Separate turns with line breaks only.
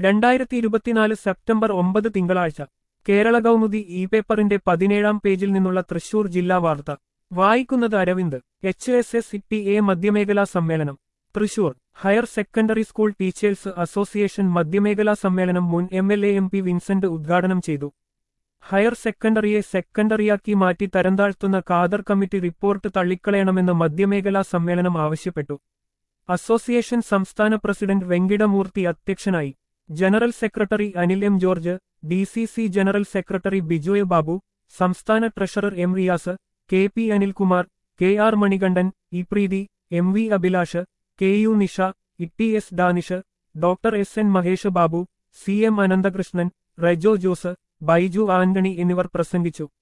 രണ്ടായിരത്തി ഇരുപത്തിനാല് സെപ്റ്റംബർ ഒമ്പത് തിങ്കളാഴ്ച കേരള കൗമുദി ഇ പേപ്പറിന്റെ പതിനേഴാം പേജിൽ നിന്നുള്ള തൃശൂർ ജില്ലാ വാർത്ത വായിക്കുന്നത് Aravind H S S T A മധ്യമേഖലാ സമ്മേളനം Thrissur higher secondary school teachers association മധ്യമേഖലാ സമ്മേളനം മുൻ M L A M P Vincent ഉദ്ഘാടനം ചെയ്തു ഹയർ സെക്കൻഡറിയെ സെക്കൻഡറിയാക്കി മാറ്റി തരംതാഴ്ത്തുന്ന ഖാദർ കമ്മിറ്റി റിപ്പോർട്ട് തള്ളിക്കളയണമെന്ന് മധ്യമേഖലാ സമ്മേളനം ആവശ്യപ്പെട്ടു അസോസിയേഷൻ സംസ്ഥാന പ്രസിഡന്റ് വെങ്കിടമൂർത്തി അധ്യക്ഷനായി general secretary Anil M George D C C general secretary Bijoy Babu സംസ്ഥാന treasurer M Riyas K P Anilkumar K R Manikandan E പ്രീതി M V Abhilash K U Nisha E S Danish doctor S N Mahesh Babu C M Ananthakrishnan Rejo Jose Baiju Antony എന്നിവർ പ്രസംഗിച്ചു